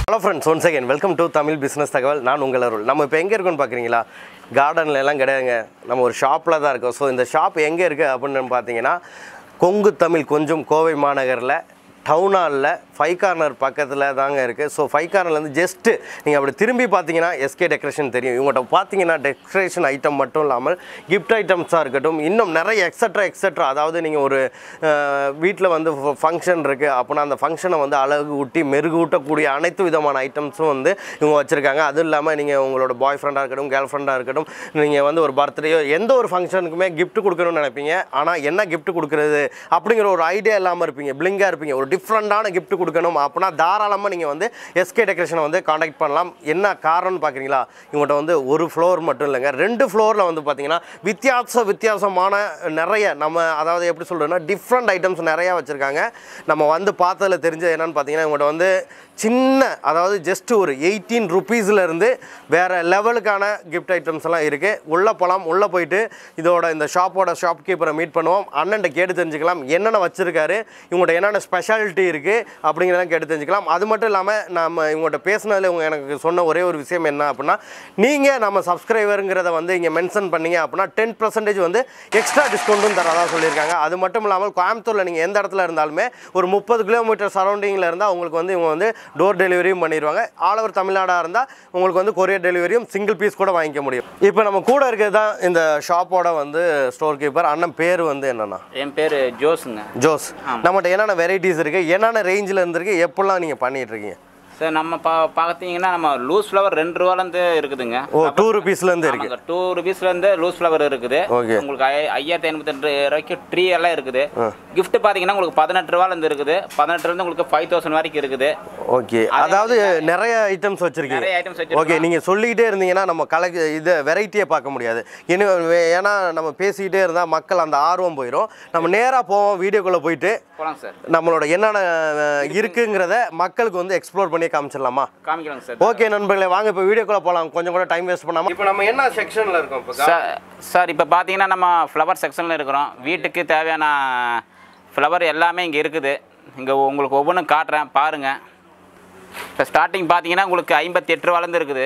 Hello friends one second welcome to Tamil business தகவல் நான் உங்கள் அருள் நம்ம இப்போ எங்கே இருக்கோம்னு பார்க்குறீங்களா கார்டன்ல எல்லாம் கிடையாதுங்க நம்ம ஒரு ஷாப்பில் தான் இருக்கோம் ஸோ இந்த ஷாப் எங்கே இருக்குது அப்படின்னு பார்த்தீங்கன்னா கொங்கு தமிழ் கொஞ்சம் கோவை மாநகரில் டவுன் ஹாலில் ஃபைவ் கார்னர் பக்கத்தில் தாங்க இருக்குது ஸோ ஃபைவ் கார்னர்லேருந்து ஜஸ்ட்டு நீங்கள் அப்படி திரும்பி பார்த்தீங்கன்னா எஸ்கே டெக்கரேஷன் தெரியும் இவங்கள்ட்ட பார்த்தீங்கன்னா டெக்கரேஷன் ஐட்டம் மட்டும் இல்லாமல் கிஃப்ட் ஐட்டம்ஸாக இருக்கட்டும் இன்னும் நிறைய எக்ஸட்ரா எக்ஸட்ரா அதாவது நீங்கள் ஒரு வீட்டில் வந்து ஃபங்க்ஷன் இருக்குது அப்படின்னா அந்த ஃபங்க்ஷனை வந்து அழகு ஊட்டி மெருகூட்டக்கூடிய அனைத்து விதமான ஐட்டம்ஸும் வந்து இவங்க வச்சுருக்காங்க அதுவும் இல்லாமல் நீங்கள் உங்களோட பாய் ஃப்ரெண்டாக இருக்கட்டும் கேர்ள் ஃப்ரெண்டாக இருக்கட்டும் நீங்கள் வந்து ஒரு பர்த்டேயோ எந்த ஒரு ஃபங்க்ஷனுக்குமே gift கொடுக்கணும்னு நினைப்பீங்க ஆனால் என்ன gift கொடுக்குறது அப்படிங்கிற ஒரு ஐடியா இல்லாமல் இருப்பீங்க பிளிங்காக இருப்பீங்க ஒரு டிஃப்ரெண்ட்டான gift கொடுக்கணும் அப்படின்னா தாராளமாக நீங்கள் வந்து எஸ்கே டெக்கரேஷனை வந்து காண்டாக்ட் பண்ணலாம் என்ன காரணம்னு பார்க்குறீங்களா இவங்கள்ட்ட வந்து ஒரு ஃப்ளோர் மட்டும் இல்லைங்க ரெண்டு ஃப்ளோரில் வந்து பார்த்தீங்கன்னா வித்தியாச வித்தியாசமான நிறைய நம்ம அதாவது எப்படி சொல்கிறோன்னா டிஃப்ரெண்ட் ஐட்டம்ஸ் நிறையா வச்சுருக்காங்க நம்ம வந்து பார்த்ததில் தெரிஞ்சது என்னன்னு பார்த்தீங்கன்னா இவங்கள்ட்ட வந்து சின்ன அதாவது ஜஸ்ட் ஒரு எயிட்டீன் ருபீஸ்லேருந்து வேறு லெவலுக்கான கிஃப்ட் ஐட்டம்ஸ் எல்லாம் இருக்குது உள்ளே போகலாம் உள்ளே போயிட்டு இதோட இந்த ஷாப்போட ஷாப் கீப்பரை மீட் பண்ணுவோம் அண்ணன்ட்ட கேட்டு தெரிஞ்சுக்கலாம் என்னென்ன வச்சுருக்காரு இவங்கள்ட்ட என்னென்ன ஸ்பெஷாலிட்டி இருக்குது அப்படிங்கிறதெல்லாம் கேட்டு தெரிஞ்சுக்கலாம் அது மட்டும் இல்லாமல் நம்ம இவங்கள்ட்ட பேசினதில் இவங்க எனக்கு சொன்ன ஒரே ஒரு விஷயம் என்ன அப்படின்னா நீங்கள் நம்ம சப்ஸ்கிரைபருங்கிறத வந்து இங்கே மென்ஷன் பண்ணீங்க அப்படின்னா டென் பர்சன்டேஜ் வந்து எக்ஸ்ட்ரா டிஸ்கவுண்ட்டும் தரதா சொல்லியிருக்காங்க அது மட்டும் இல்லாமல் கோயம்புத்தூரில் நீங்கள் எந்த இடத்துல இருந்தாலுமே ஒரு முப்பது கிலோமீட்டர் சரௌண்டிங்கில் இருந்தால் உங்களுக்கு வந்து இவங்க வந்து டோர் டெலிவரியும் பண்ணிடுவாங்க ஆல் ஓவர் தமிழ்நாடாக இருந்தால் உங்களுக்கு வந்து கொரியர் டெலிவரியும் சிங்கிள் பீஸ் கூட வாங்கிக்க முடியும் இப்போ நம்ம கூட இருக்கிறது தான் இந்த ஷாப்போட வந்து ஸ்டோர் கீப்பர் அண்ணன் பேர் வந்து என்னன்னா என் பேர் ஜோஸுங்க ஜோஸ் நம்மகிட்ட என்னென்ன வெரைட்டிஸ் இருக்குது என்னென்ன ரேஞ்சில் இருந்திருக்கு எப்படிலாம் நீங்கள் பண்ணிட்டு இருக்கீங்க சார் நம்ம பா பார்த்தீங்கன்னா நம்ம லூஸ் ஃப்ளவர் ரெண்டு ரூபாலேருந்து இருக்குதுங்க ஓ டூ ருபீஸ்லேருந்து இருக்குது ஆமாங்க டூ ருபீஸ்லேருந்து லூஸ் ஃப்ளவர் இருக்குது Okay. உங்களுக்கு ஐ- ஐயாயிரத்தி ஐநூற்றி ரெண்டு ரூபாய்க்கு ட்ரீ எல்லாம் இருக்குது gift பார்த்தீங்கன்னா உங்களுக்கு பதினெட்டு ரூபாலேருந்து இருக்குது பதினெட்டுலேருந்து உங்களுக்கு ஃபைவ் தௌசண்ட் வரைக்கும் இருக்குது ஓகே அதாவது நிறைய ஐட்டம்ஸ் வச்சிருக்கீங்க நிறைய ஐட்டம்ஸ் வச்சிருக்கோம் ஓகே நீங்கள் சொல்லிக்கிட்டே இருந்தீங்கன்னா நம்ம கலை இது வெரைட்டியை பார்க்க முடியாது இன்னும் வே- ஏன்னா நம்ம பேசிக்கிட்டே இருந்தால் மக்கள் அந்த ஆர்வம் போயிடும் நம்ம நேராக போவோம் வீடியோக்குள்ளே போயிட்டு போகலாம் சார் நம்மளோட என்னென்ன அஹ், இருக்குங்கிறத மக்களுக்கு வந்து எக்ஸ்ப்ளோர் பண்ணி காமிச்சிடலாமா காமிக்கலாங்க சார் ஓகே நண்பர்களே வாங்க இப்போ வீடியோக்குள்ளே போகலாம் கொஞ்சம் கூட டைம் வேஸ்ட் பண்ணாமல் இப்போ நம்ம என்ன செக்ஷனில் இருக்கோம் இப்போ சார் சார் இப்போ பார்த்தீங்கன்னா நம்ம ஃப்ளவர் செக்ஷனில் இருக்கிறோம் வீட்டுக்கு தேவையான ஃப்ளவர் எல்லாமே இங்கே இருக்குது இங்கே உங்களுக்கு ஒவ்வொன்றும் காட்டுறேன் பாருங்கள் இப்போ ஸ்டார்டிங் பார்த்தீங்கன்னா உங்களுக்கு ஐம்பத்தி எட்டு ரூபாலேருந்து இருக்குது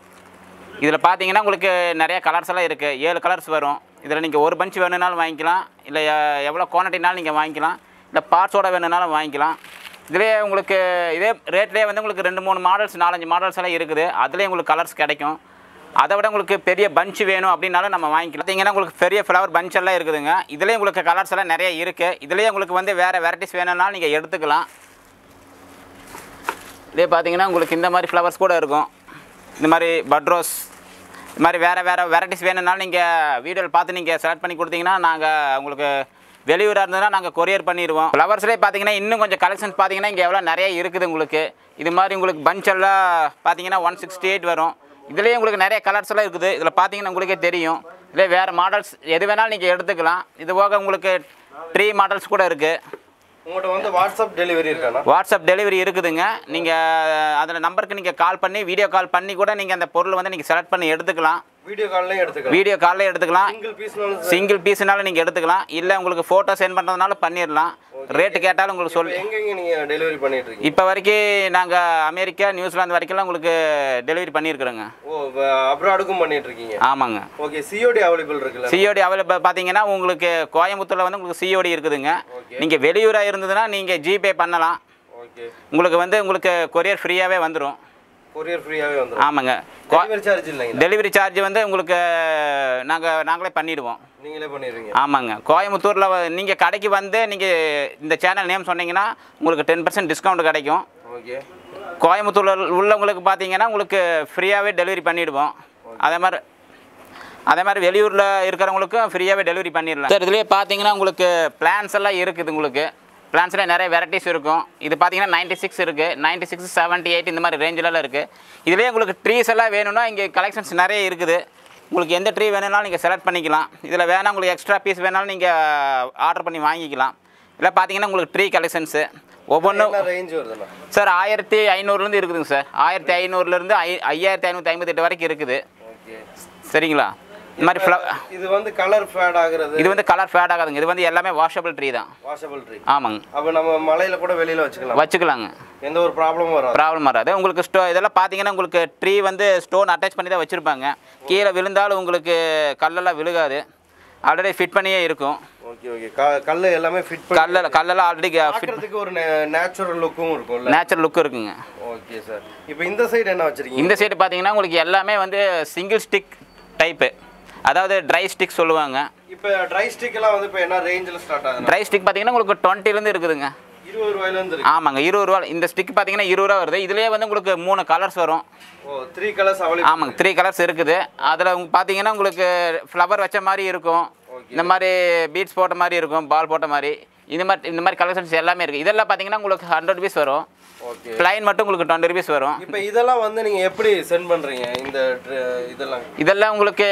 இதில் பார்த்தீங்கன்னா உங்களுக்கு நிறைய கலர்ஸ் எல்லாம் இருக்குது ஏழு கலர்ஸ் வரும் இதில் நீங்கள் ஒரு பஞ்ச் வேணும்னாலும் வாங்கிக்கலாம் இல்லை எ- எவ்வளோ குவான்டிட்டினாலும் நீங்கள் வாங்கிக்கலாம் இல்லை பார்ட்ஸோட வேணும்னாலும் வாங்கிக்கலாம் இதுலேயே உங்களுக்கு இதே ரேட்லேயே வந்து உங்களுக்கு ரெண்டு மூணு மாடல்ஸ் நாலஞ்சு மாடல்ஸ் எல்லாம் இருக்குது அதுலேயே உங்களுக்கு கலர்ஸ் கிடைக்கும் அதை விட உங்களுக்கு பெரிய பஞ்ச் வேணும் அப்படின்னாலும் நம்ம வாங்கிக்கலாம் பார்த்தீங்கன்னா உங்களுக்கு பெரிய ஃப்ளவர் பஞ்ச் எல்லாம் இருக்குதுங்க இதுலேயே உங்களுக்கு கலர்ஸ் எல்லாம் நிறைய இருக்குது இதுலேயே உங்களுக்கு வந்து வேறு வெரைட்டிஸ் வேணும்னாலும் நீங்கள் எடுத்துக்கலாம் இதே பார்த்தீங்கன்னா உங்களுக்கு இந்த மாதிரி ஃப்ளவர்ஸ் கூட இருக்கும் இந்த மாதிரி பட்ரோஸ் இந்த மாதிரி வேறு வேறு வெரைட்டிஸ் வேணும்னாலும் நீங்கள் வீடியோவில் பார்த்து நீங்கள் செலக்ட் பண்ணி கொடுத்தீங்கன்னா நாங்கள் உங்களுக்கு வெளியூராக இருந்ததுன்னா நாங்கள் கொரியர் பண்ணிடுவோம் ஃப்ளவர்ஸ்லேயே பார்த்தீங்கன்னா இன்னும் கொஞ்சம் கலெக்ஷன்ஸ் பார்த்தீங்கன்னா இங்கே எவ்வளோ நிறைய இருக்குது உங்களுக்கு இது மாதிரி உங்களுக்கு bunch எல்லாம் பார்த்தீங்கன்னா ஒன் சிக்ஸ்டி எயிட் வரும் இதுலேயே உங்களுக்கு நிறைய கலர்ஸ் எல்லாம் இருக்குது இதில் பார்த்தீங்கன்னா உங்களுக்கே தெரியும் இதே வேறு மாடல்ஸ் எது வேணாலும் நீங்கள் எடுத்துக்கலாம் இது போக உங்களுக்கு ட்ரீ மாடல்ஸ் கூட இருக்குது உங்கள்கிட்ட வந்து வாட்ஸ்அப் டெலிவரி இருக்காண்ணா வாட்ஸ்அப் டெலிவரி இருக்குதுங்க நீங்கள் அதில் நம்பருக்கு நீங்கள் கால் பண்ணி வீடியோ கால் பண்ணி கூட நீங்கள் அந்த பொருள் வந்து நீங்கள் செலக்ட் பண்ணி எடுத்துக்கலாம் வீடியோ கால்லையும் எடுத்துக்கலாம் வீடியோ காலில் எடுத்துக்கலாம் சிங்கிள் பீஸ்னாலும் சிங்கிள் பீஸ்னாலும் நீங்கள் எடுத்துக்கலாம் இல்லை உங்களுக்கு ஃபோட்டோ சென்ட் பண்ணுறதுனால பண்ணிடலாம் ரேட்டு கேட்டாலும் உங்களுக்கு சொல்லி எங்கெங்க நீங்கள் டெலிவரி பண்ணிட்டு இருக்கீங்க இப்போ வரைக்கும் நாங்கள் அமெரிக்கா நியூசிலாந்து வரைக்கும்லாம் உங்களுக்கு டெலிவரி பண்ணியிருக்கிறோங்க ஓ அப்ராடுக்கும் பண்ணிட்டு இருக்கீங்க ஆமாங்க ஓகே சிஓடி அவைலபிள் இருக்குல்ல சிஓடி அவைலபிள் பார்த்தீங்கன்னா உங்களுக்கு கோயம்புத்தூரில் வந்து உங்களுக்கு சிஓடி இருக்குதுங்க நீங்கள் வெளியூராக இருந்ததுன்னா நீங்கள் ஜிபே பண்ணலாம் ஓகே உங்களுக்கு வந்து உங்களுக்கு கொரியர் ஃப்ரீயாகவே வந்துடும் கொரியர் ஃப்ரீயாவே வந்துரும் ஆமாங்க கோ- டெலிவரி சார்ஜ் இல்லைங்க டெலிவரி சார்ஜ் வந்து உங்களுக்கு நாங்கள் நாங்களே பண்ணிடுவோம் நீங்களே பண்ணிடுறீங்க ஆமாங்க கோயம்புத்தூரில் நீங்கள் கடைக்கு வந்து நீங்கள் இந்த சேனல் நேம் சொன்னீங்கன்னா உங்களுக்கு டென் பர்சன்ட் டிஸ்கவுண்ட் கிடைக்கும் ஓகே கோயம்புத்தூரில் உள்ளவங்களுக்கு பார்த்தீங்கன்னா உங்களுக்கு ஃப்ரீயாகவே டெலிவரி பண்ணிடுவோம் அதே மாதிரி அதே மாதிரி வெளியூரில் இருக்கிறவங்களுக்கும் ஃப்ரீயாகவே டெலிவரி பண்ணிடலாம் சார் இதுலேயே பார்த்தீங்கன்னா உங்களுக்கு பிளான்ஸ் எல்லாம் இருக்குது உங்களுக்கு பிளான்ஸில் நிறைய வெரைட்டிஸ் இருக்கும் இது பார்த்தீங்கன்னா நைன்ட்டி சிக்ஸ் இருக்குது நைன்ட்டி சிக்ஸ் செவன்ட்டி எயிட் இந்த மாதிரி ரேஞ்சிலலாம் இருக்குது இதுலேயே உங்களுக்கு ட்ரீஸ் எல்லாம் வேணும்னா இங்கே கலெக்ஷன்ஸ் நிறைய இருக்குது உங்களுக்கு எந்த ட்ரீ வேணும்னாலும் நீங்கள் செலக்ட் பண்ணிக்கலாம் இதில் வேணால் உங்களுக்கு எக்ஸ்ட்ரா பீஸ் வேணாலும் நீங்கள் ஆர்டர் பண்ணி வாங்கிக்கலாம் இதில் பார்த்தீங்கன்னா உங்களுக்கு ட்ரீ கலெக்ஷன்ஸு ஒவ்வொன்றும் என்ன ரேஞ்ச் வருதுண்ணா சார் ஆயிரத்தி ஐநூறுலேருந்து இருக்குதுங்க சார் ஆயிரத்தி ஐநூறுலேருந்து ஐ ஐயாயிரத்தி ஐநூற்றி ஐம்பத்தெட்டு வரைக்கும் இருக்குது ஓகே சரிங்களா இந்த மாதிரி ஃப்ள இது வந்து கலர் ஃபேட் ஆகுறது இது வந்து கலர் ஃபேட் ஆகாதுங்க இது வந்து எல்லாமே வாஷபிள் ட்ரீ தான் வாஷபிள் ட்ரீ ஆமாங்க அப்போ நம்ம மலையில கூட வெளியில வச்சுக்கலாம் வச்சுக்கலாங்க எந்த ஒரு ப்ராப்ளமும் வராது ப்ராப்ளம் வராது உங்களுக்கு ஸ்டோ இதெல்லாம் பார்த்தீங்கன்னா உங்களுக்கு ட்ரீ வந்து ஸ்டோன் அட்டாச் பண்ணி தான் வச்சுருப்பாங்க கீழே விழுந்தாலும் உங்களுக்கு கல்லெல்லாம் விழுகாது ஆல்ரெடி ஃபிட் பண்ணியே இருக்கும் ஓகே ஓகே கல் எல்லாமே ஃபிட் பண்ணி கல்லில் கல்லெல்லாம் ஆல்ரெடி ஃபிட் பார்க்கறதுக்கு ஒரு நேச்சுரல் லுக்கும் இருக்கும்ல நேச்சுரல் லுக் இருக்குங்க ஓகே சார் இப்போ இந்த சைடு என்ன வச்சிருக்கீங்க இந்த சைடு பார்த்தீங்கன்னா உங்களுக்கு எல்லாமே வந்து சிங்கிள் ஸ்டிக் டைப்பு அதாவது ட்ரை ஸ்டிக் சொல்லுவாங்க இப்போ ட்ரை ஸ்டிக் எல்லாம் வந்து இப்போ என்ன ரேஞ்சில் ஸ்டார்ட் ஆகுது ட்ரை ஸ்டிக் பார்த்தீங்கன்னா உங்களுக்கு டுவெண்ட்டிலேருந்து இருக்குதுங்க இருபது ரூபாயில இருந்து இருக்கு ஆமாங்க இருபது ரூபா இந்த ஸ்டிக் பார்த்தீங்கன்னா இருபது ரூபா வருது இதுலேயே வந்து உங்களுக்கு மூணு கலர்ஸ் வரும் ஓ த்ரீ கலர்ஸ் அவைலபிள் ஆமாங்க த்ரீ கலர்ஸ் இருக்குது அதில் பார்த்தீங்கன்னா உங்களுக்கு ஃப்ளவர் வச்ச மாதிரி இருக்கும் இந்த மாதிரி பீட்ஸ் போட்ட மாதிரி இருக்கும் பால் போட்ட மாதிரி இந்த மாதிரி இந்த மாதிரி கலெக்ஷன்ஸ் எல்லாமே இருக்குது இதெல்லாம் பார்த்தீங்கன்னா உங்களுக்கு ஹண்ட்ரட் ருபீஸ் வரும் ஓகே ப்ளைன் மட்டும் உங்களுக்கு டுவெண்ட்டி ருபீஸ் வரும் இப்போ இதெல்லாம் வந்து நீங்க எப்படி சென்ட் பண்றீங்க இந்த dr- இதெல்லாம் இதெல்லாம் உங்களுக்கு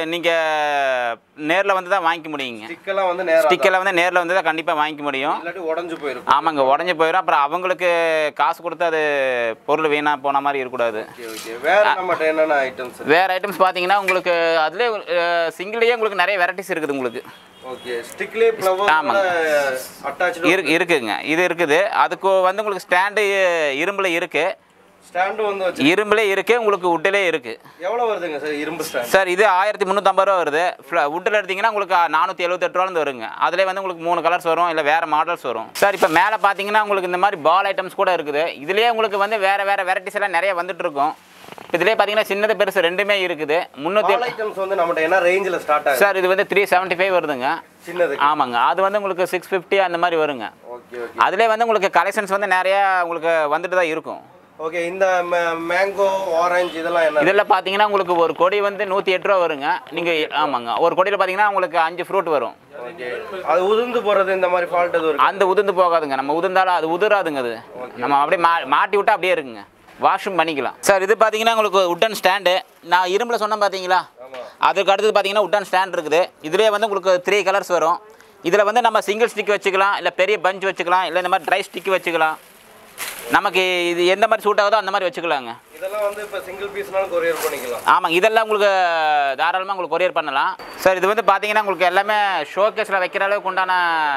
நீங்கள் நேரில் வந்து தான் வாங்கிக்க முடியுங்க ஸ்டிக்கெல்லாம் வந்து நேரா ஸ்டிக்கெல்லாம் வந்து நேரில் வந்து தான் கண்டிப்பாக வாங்கிக்க முடியும் இல்லாட்டி உடஞ்சு போயிருக்கும் ஆமாங்க உடஞ்சி போயிடும் அப்புறம் அவங்களுக்கு காசு கொடுத்து அது பொருள் வீணாக போன மாதிரி இருக்கக்கூடாது ஓகே ஓகே வேற நம்மகிட்ட என்னென்ன ஐட்டம்ஸ் வேறு ஐட்டம்ஸ் பார்த்தீங்கன்னா உங்களுக்கு அதுலேயே சிங்கிள்லேயே உங்களுக்கு நிறைய வெரைட்டிஸ் இருக்குது உங்களுக்கு ஓகே ஸ்டிக்லேயே ஃப்ளவர் ஆமாங்க. அட்டாச்சு இரு இருக்குங்க இது இருக்குது அதுக்கு வந்து உங்களுக்கு ஸ்டாண்டு இரும்பில் இருக்குது ஸ்டாண்டு வந்து வச்சு இரும்புலே இருக்குது உங்களுக்கு உட்டிலே இருக்குது எவ்வளோ வருதுங்க சார் இரும்பு ஸ்டாண்ட் சார் இது ஆயிரத்தி முந்நூற்றம்பது ரூபா வருது உட்டில் எடுத்தீங்கன்னா உங்களுக்கு நானூற்றி எழுபத்தெட்டு ரூபாலேருந்து வருங்க அதிலே வந்து உங்களுக்கு மூணு கலர்ஸ் வரும் இல்லை வேறு மாடல்ஸ் வரும் சார் இப்போ மேலே பார்த்தீங்கன்னா உங்களுக்கு இந்த மாதிரி பால் ஐட்டம்ஸ் கூட இருக்குது இதுலேயே உங்களுக்கு வந்து வேறு வேறு வெரைட்டிஸ் எல்லாம் நிறைய வந்துட்டு இருக்கும் இதுலேயே பார்த்தீங்கன்னா சின்னது பெருசு ரெண்டுமே இருக்குது முந்நூற்றி ஆல் ஐட்டம்ஸ் வந்து நம்மகிட்ட என்ன ரேஞ்சில் ஸ்டார்ட் ஆகுது சார் இது வந்து த்ரீ செவன்ட்டி ஃபைவ் வருதுங்க சின்னது ஆமாங்க அது வந்து உங்களுக்கு சிக்ஸ் ஃபிஃப்டி அந்த மாதிரி வருங்க ஓகே ஓகே அதிலே வந்து உங்களுக்கு கலெக்ஷன்ஸ் வந்து நிறையா உங்களுக்கு வந்துட்டு தான் இருக்கும் ஓகே இந்த மேங்கோ ஆரஞ்சு இதெல்லாம் என்ன இதில் பார்த்தீங்கன்னா உங்களுக்கு ஒரு கொடி வந்து நூற்றி எட்டு ரூபா வருங்க நீங்கள் ஆமாங்க ஒரு கொடியில் பார்த்தீங்கன்னா உங்களுக்கு அஞ்சு ஃப்ரூட் வரும் ஓகே அது உதிர்ந்து போறது இந்த மாதிரி ஃபால்ட் எதுவும் இருக்கு அந்த உதிர்ந்து போகாதுங்க நம்ம உதிர்ந்தாலும் அது உதிராதுங்க அது நம்ம அப்படியே மா மாட்டி விட்டா அப்படியே இருக்குங்க வாஷும் பண்ணிக்கலாம் சார் இது பார்த்தீங்கன்னா உங்களுக்கு உட்டன் ஸ்டாண்டு நான் இரும்பில் சொன்னேன் பார்த்தீங்களா அதுக்கு அடுத்தது பார்த்தீங்கன்னா உட்டன் ஸ்டாண்ட் இருக்குது இதுலேயே வந்து உங்களுக்கு த்ரீ கலர்ஸ் வரும் இதில் வந்து நம்ம சிங்கிள் ஸ்டிக் வச்சுக்கலாம் இல்லை பெரிய பஞ்ச் வச்சுக்கலாம் இல்லை இந்த மாதிரி ட்ரை ஸ்டிக் வச்சுக்கலாம் நமக்கு இது எந்த மாதிரி சூட் ஆகுதோ அந்த மாதிரி வச்சுக்கலாங்க இதெல்லாம் வந்து இப்போ சிங்கிள் பீஸ்னாலும் கொரியர் பண்ணிக்கலாம் ஆமாங்க இதெல்லாம் உங்களுக்கு தாராளமாக உங்களுக்கு கொரியர் பண்ணலாம் சார் இது வந்து பார்த்தீங்கன்னா உங்களுக்கு எல்லாமே ஷோகேஸில் வைக்கிற அளவுக்கு உண்டான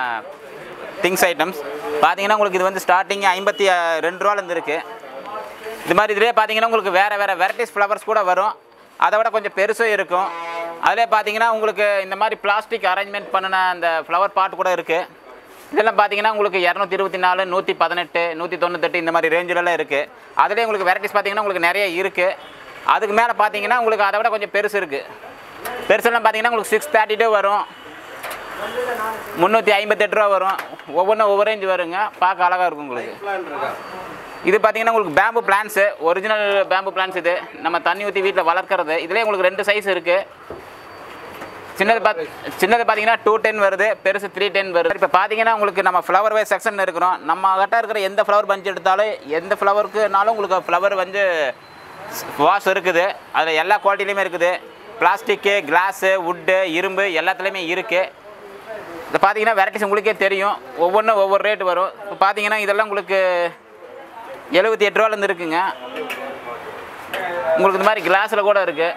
திங்ஸ் ஐட்டம்ஸ் பார்த்தீங்கன்னா உங்களுக்கு இது வந்து ஸ்டார்டிங் ஐம்பத்தி ரெண்டு ரூபாலேருந்து இருக்குது இது மாதிரி இதிலே பார்த்தீங்கன்னா உங்களுக்கு வேறு வேறு வெரைட்டிஸ் ஃப்ளவர்ஸ் கூட வரும் அதை விட கொஞ்சம் பெருசும் இருக்கும் அதிலே பார்த்தீங்கன்னா உங்களுக்கு இந்த மாதிரி பிளாஸ்டிக் அரேஞ்ச்மெண்ட் பண்ணின அந்த ஃப்ளவர் பாட் கூட இருக்குது இதெல்லாம் பார்த்தீங்கன்னா உங்களுக்கு இரநூத்தி இருபத்தி நாலு நூற்றி பதினெட்டு நூற்றி தொண்ணூத்தெட்டு இந்த மாதிரி ரேஞ்சிலலாம் இருக்குது அதிலே உங்களுக்கு வெரைட்டிஸ் பார்த்தீங்கன்னா உங்களுக்கு நிறைய இருக்குது அதுக்கு மேலே பார்த்தீங்கன்னா உங்களுக்கு அதை விட கொஞ்சம் பெருசு இருக்குது பெருசெல்லாம் பார்த்தீங்கன்னா உங்களுக்கு சிக்ஸ் தேர்ட்டி டூ வரும் முந்நூற்றி ஐம்பத்தெட்டு ரூபா வரும் ஒவ்வொன்றும் ஒவ்வொரு ரேஞ்ச் வருங்க பார்க்க அழகாக இருக்கும் உங்களுக்கு பிளான் இருக்கா இது பார்த்தீங்கன்னா உங்களுக்கு bamboo plants original bamboo plants இது நம்ம தண்ணி ஊற்றி வீட்டில் வளர்க்குறது இதுலேயே உங்களுக்கு ரெண்டு சைஸ் இருக்குது சின்னது பார்த்து சின்னது பார்த்தீங்கன்னா டூ டென் வருது பெருசு த்ரீ டென் வருது இப்போ பார்த்தீங்கன்னா உங்களுக்கு நம்ம ஃப்ளவர் வைஸ் செக்ஷன் இருக்கிறோம் நம்ம கிட்ட இருக்கிற எந்த ஃப்ளவர் பஞ்ச் எடுத்தாலும் எந்த ஃப்ளவருக்குனாலும் உங்களுக்கு ஃப்ளவர் வந்து வாஷ் இருக்குது அதில் எல்லா குவாலிட்டிலையுமே இருக்குது பிளாஸ்டிக்கு கிளாஸு வுட்டு இரும்பு எல்லாத்துலேயுமே இருக்குது இது பார்த்தீங்கன்னா வெரைட்டிஸ் உங்களுக்கே தெரியும் ஒவ்வொன்றும் ஒவ்வொரு ரேட் வரும் இப்போ பார்த்தீங்கன்னா இதெல்லாம் உங்களுக்கு எழுபத்தி எட்டு ரூபாலேருந்து இருக்குங்க உங்களுக்கு இந்த மாதிரி கிளாஸில் கூட இருக்குது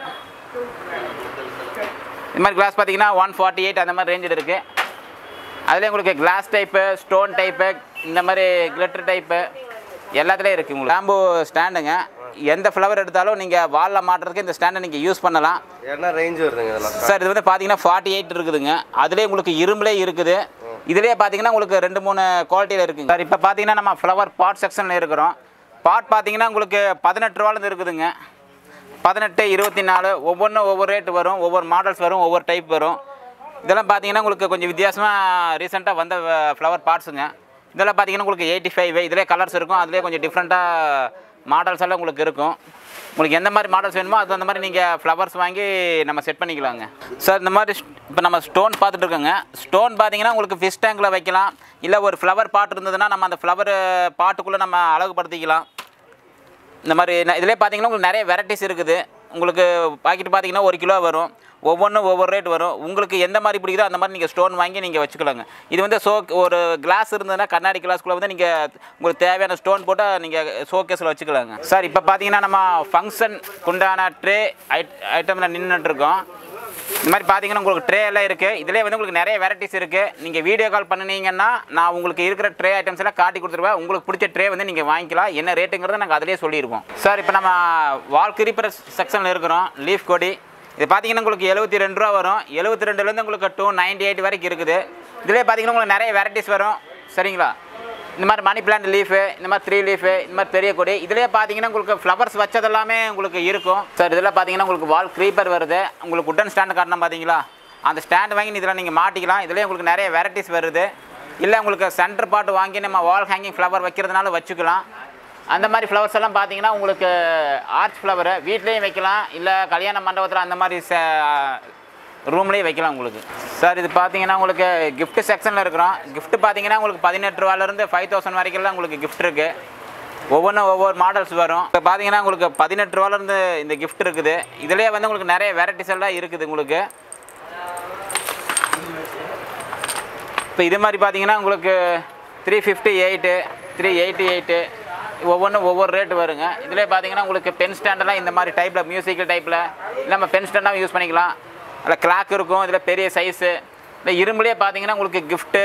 இந்த மாதிரி கிளாஸ் பார்த்தீங்கன்னா ஒன் ஃபார்ட்டி எயிட் அந்த மாதிரி ரேஞ்சில் இருக்குது அதில் உங்களுக்கு கிளாஸ் டைப்பு ஸ்டோன் டைப்பு இந்த மாதிரி கிளிட்டர் டைப்பு எல்லாத்துலேயும் இருக்குது உங்களுக்கு பேம்பு ஸ்டாண்டுங்க எந்த ஃப்ளவர் எடுத்தாலும் நீங்கள் வாலில் மாட்டுறதுக்கு இந்த ஸ்டாண்டை நீங்கள் யூஸ் பண்ணலாம் என்ன ரேஞ்ச் வருதுங்க இதெல்லாம் சார் இது வந்து பார்த்தீங்கன்னா ஃபார்ட்டி எயிட் இருக்குதுங்க அதுலேயே உங்களுக்கு இரும்புலே இருக்குது இதுலேயே பார்த்தீங்கன்னா உங்களுக்கு ரெண்டு மூணு குவாலிட்டியில் இருக்குங்க சார் இப்போ பார்த்தீங்கன்னா நம்ம ஃப்ளவர் பாட் செக்ஷனில் இருக்கிறோம் பாட் பார்த்தீங்கன்னா உங்களுக்கு பதினெட்டு ரூபாலேருந்து இருக்குதுங்க பதினெட்டு இருபத்தி நாலு ஒவ்வொன்றும் ஒவ்வொரு ரேட் வரும் ஒவ்வொரு மாடல்ஸ் வரும் ஒவ்வொரு டைப் வரும் இதெல்லாம் பார்த்தீங்கன்னா உங்களுக்கு கொஞ்சம் வித்தியாசமாக ரீசெண்டாக வந்த ஃப்ளவர் பார்ட்ஸுங்க இதெல்லாம் பார்த்தீங்கன்னா உங்களுக்கு எயிட்டி ஃபைவ் இதிலே கலர்ஸ் இருக்கும் அதிலே கொஞ்சம் டிஃப்ரெண்ட்டாக மாடல்ஸ் எல்லாம் உங்களுக்கு இருக்கும் உங்களுக்கு எந்த மாதிரி மாடல்ஸ் வேணுமோ அது அந்த மாதிரி நீங்கள் ஃப்ளவர்ஸ் வாங்கி நம்ம செட் பண்ணிக்கலாங்க சார் இந்த மாதிரி இப்போ நம்ம ஸ்டோன் பார்த்துட்டு இருக்கோங்க ஸ்டோன் பார்த்தீங்கன்னா உங்களுக்கு ஃபிஷ் டேங்கில் வைக்கலாம் இல்லை ஒரு ஃப்ளவர் பாட் இருந்ததுன்னா நம்ம அந்த ஃப்ளவர் பாட்டுக்குள்ளே நம்ம அழகுபடுத்திக்கலாம் இந்த மாதிரி இதிலே பார்த்தீங்கன்னா உங்களுக்கு நிறைய வெரைட்டிஸ் இருக்குது உங்களுக்கு பாக்கெட் பார்த்தீங்கன்னா ஒரு கிலோ வரும் ஒவ்வொன்றும் ஒவ்வொரு ரேட் வரும் உங்களுக்கு எந்த மாதிரி பிடிக்குதோ அந்த மாதிரி நீங்கள் ஸ்டோன் வாங்கி நீங்கள் வச்சுக்கலாங்க இது வந்து சோ ஒரு கிளாஸ் இருந்ததுன்னா கண்ணாடி கிளாஸ்க்குள்ளே வந்து நீங்கள் உங்களுக்கு தேவையான ஸ்டோன் போட்டு நீங்கள் ஷோகேஸில் வச்சுக்கலாங்க சார் இப்போ பார்த்தீங்கன்னா நம்ம ஃபங்க்ஷன் உண்டான ட்ரே ஐட் ஐட்டமில் நின்றுட்டு இருக்கோம் இந்த மாதிரி பார்த்தீங்கன்னா உங்களுக்கு ட்ரே எல்லாம் இருக்குது இதிலே வந்து உங்களுக்கு நிறைய வெரைட்டிஸ் இருக்குது நீங்கள் வீடியோ கால் பண்ணுனீங்கன்னா நான் உங்களுக்கு இருக்கிற ட்ரே ஐட்டம்ஸ் எல்லாம் காட்டி கொடுத்துருவேன் உங்களுக்கு பிடிச்ச ட்ரே வந்து நீங்கள் வாங்கிக்கலாம் என்ன ரேட்டுங்கிறத நாங்கள் அதிலே சொல்லியிருக்கோம் சார் இப்போ நம்ம வால் கிரிப்பர் செக்ஷனில் இருக்கிறோம் லீஃப் கொடி இது பார்த்தீங்கன்னா உங்களுக்கு எழுபத்தி ரெண்டு ரூபா வரும் எழுபத்தி ரெண்டுலேருந்து உங்களுக்கு டூ நைன்டி எயிட் வரைக்கும் இருக்குது இதிலே பார்த்தீங்கன்னா உங்களுக்கு நிறைய வெரைட்டிஸ் வரும் சரிங்களா இந்த மாதிரி மணி பிளான்ட் லீஃபு இந்த மாதிரி த்ரீ லீஃபு இந்த மாதிரி பெரிய கொடி இதுலேயே பார்த்தீங்கன்னா உங்களுக்கு ஃப்ளவர்ஸ் வச்சதெல்லாமே உங்களுக்கு இருக்கும் சார் இதில் பார்த்தீங்கன்னா உங்களுக்கு வால் க்ரீப்பர் வருது உங்களுக்கு உட்டன் ஸ்டாண்டு காட்டணும் பார்த்தீங்களா அந்த ஸ்டாண்ட் வாங்கி இதில் நீங்கள் மாட்டிக்கலாம் இதுலேயே உங்களுக்கு நிறைய வெரைட்டிஸ் வருது இல்லை உங்களுக்கு சென்டர் பாட்டு வாங்கி நம்ம வால் ஹேங்கிங் ஃப்ளவர் வைக்கிறதுனால வச்சுக்கலாம் அந்த மாதிரி ஃப்ளவர்ஸ் எல்லாம் பார்த்தீங்கன்னா உங்களுக்கு ஆர்ச் ஃப்ளவரு வீட்லேயும் வைக்கலாம் இல்லை கல்யாண மண்டபத்தில் அந்த மாதிரி ரூம்லேயும் வைக்கலாம் உங்களுக்கு சார் இது பார்த்தீங்கன்னா உங்களுக்கு gift செக்ஷனில் இருக்கிறோம் gift பார்த்தீங்கன்னா உங்களுக்கு பதினெட்டு ரூபாலேருந்து ஃபைவ் தௌசண்ட் வரைக்கும்லாம் உங்களுக்கு gift இருக்குது ஒவ்வொன்றும் ஒவ்வொரு மாடல்ஸ் வரும் இப்போ பார்த்தீங்கன்னா உங்களுக்கு பதினெட்டு ரூபாலேருந்து இந்த gift இருக்குது இதுலேயே வந்து உங்களுக்கு நிறைய வெரைட்டிஸ் எல்லாம் இருக்குது உங்களுக்கு இப்போ இது மாதிரி பார்த்தீங்கன்னா உங்களுக்கு three fifty eight three eighty eight ஒவ்வொன்றும் ஒவ்வொரு ரேட் வருங்க இதிலே பார்த்தீங்கன்னா உங்களுக்கு பென் ஸ்டாண்டெல்லாம் இந்த மாதிரி டைப்பில் மியூசிக்கல் டைப்பில் இல்லை நம்ம பென் ஸ்டாண்டாகவும் யூஸ் பண்ணிக்கலாம் அதில் கிளாக் இருக்கும் இதில் பெரிய சைஸு இல்லை இரும்புலேயே பார்த்தீங்கன்னா உங்களுக்கு கிஃப்ட்டு